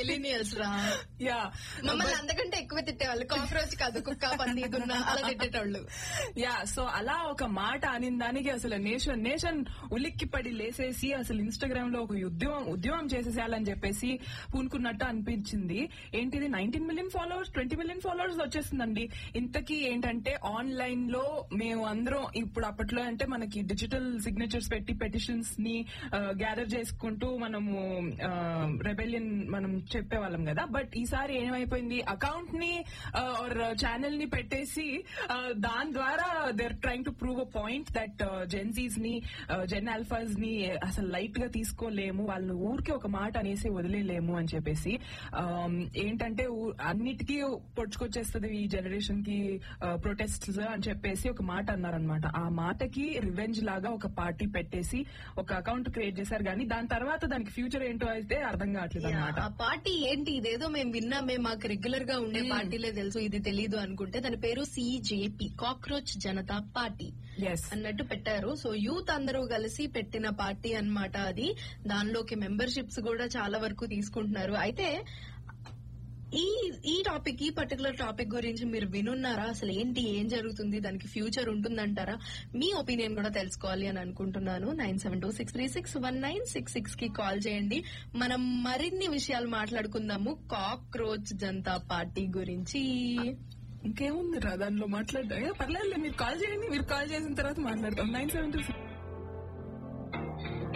millennials రా yeah మమ్మల్ని అంతకంటే ఎక్కువ తిట్టేవాళ్ళు కాక్రోచ్ కాదు కుక్క పంది దున్న అలా తిట్టేటోళ్ళు యా సో అలా ఒక మాట అనిన దానికి అసలు నేషన్ నేషన్ ఉలిక్కి పడి లేసేసి అసలు ఇన్స్టాగ్రామ్ లో ఒక ఉద్యమం ఉద్యమం చేసేసేయాలని చెప్పేసి పూనుకున్నట్టు అనిపించింది ఏంటిది nineteen million followers twenty million followers వచ్చేసిందండి ఇంతకీ ఏంటంటే ఆన్లైన్ లో మేము అందరం ఇప్పుడు అప్పట్లో అంటే మనకి డిజిటల్ సిగ్నేచర్స్ పెట్టి పెటిషన్స్ ని గ్యాదర్ చేసుకుంటూ మనము రెబెలియన్ మనం చెప్పేవాళ్ళం కదా బట్ ఈసారి ఏమైపోయింది అకౌంట్ ని ఆర్ ఛానల్ ని పెట్టేసి uh, దాని ద్వారా they're trying to prove a point that Gen Zs ని జెన్ ఆల్ఫాస్ ని అసలు లైట్ గా తీసుకోలేము వాళ్ళని ఊరికి ఒక మాట అనేసి వదిలేలేము అని చెప్పేసి um, ఏంటంటే ఊ- అన్నిటికీ పొడుచుకొచ్చేస్తుంది ఈ జనరేషన్ కి ప్రొటెస్ట్ అని చెప్పేసి ఒక మాట అన్నారనమాట ఆ మాటకి రివెంజ్ లాగా ఒక పార్టీ పెట్టేసి ఒక అకౌంట్ క్రియేట్ చేశారు కానీ దాని తర్వాత దానికి ఫ్యూచర్ ఏంటో అయితే అర్థం కావట్లేదు అనమాట ఆ పార్టీ ఏంటి ఇదేదో మేము విన్నామే మాకు రెగ్యులర్ గా ఉండే పార్టీలే తెలుసు ఇది తెలీదు అనుకుంటే దాని పేరు సిజేపి కాక్రోచ్ జనతా పార్టీ ఎస్ అన్నట్టు పెట్టారు సో యూత్ అందరూ కలిసి పెట్టిన పార్టీ అన్నమాట అది దానిలోకి మెంబర్షిప్స్ కూడా చాలా వరకు తీసుకుంటున్నారు అయితే ఈ ఈ టాపిక్ ఈ పర్టికులర్ టాపిక్ గురించి మీరు వినున్నారా అసలు ఏంటి ఏం జరుగుతుంది దానికి ఫ్యూచర్ ఉంటుందంటారా మీ ఒపీనియన్ కూడా తెలుసుకోవాలి అని అనుకుంటున్నాను nine seven two six three six one nine six six కి కాల్ చేయండి మనం మరిన్ని విషయాలు మాట్లాడుకుందాము కాక్రోచ్ జనతా పార్టీ గురించి ఇంకేముంది రా దానిలో మాట్లాడదా ఏ, పర్లేదులే మీరు కాల్ చేయండి మీరు కాల్ చేసిన తర్వాత మాట్లాడతాం నైన్ సెవెన్ టూ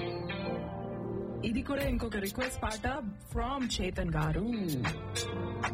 ఇది కూడా ఇంకొక రిక్వెస్ట్ పాట ఫ్రమ్ చేతన్ గారు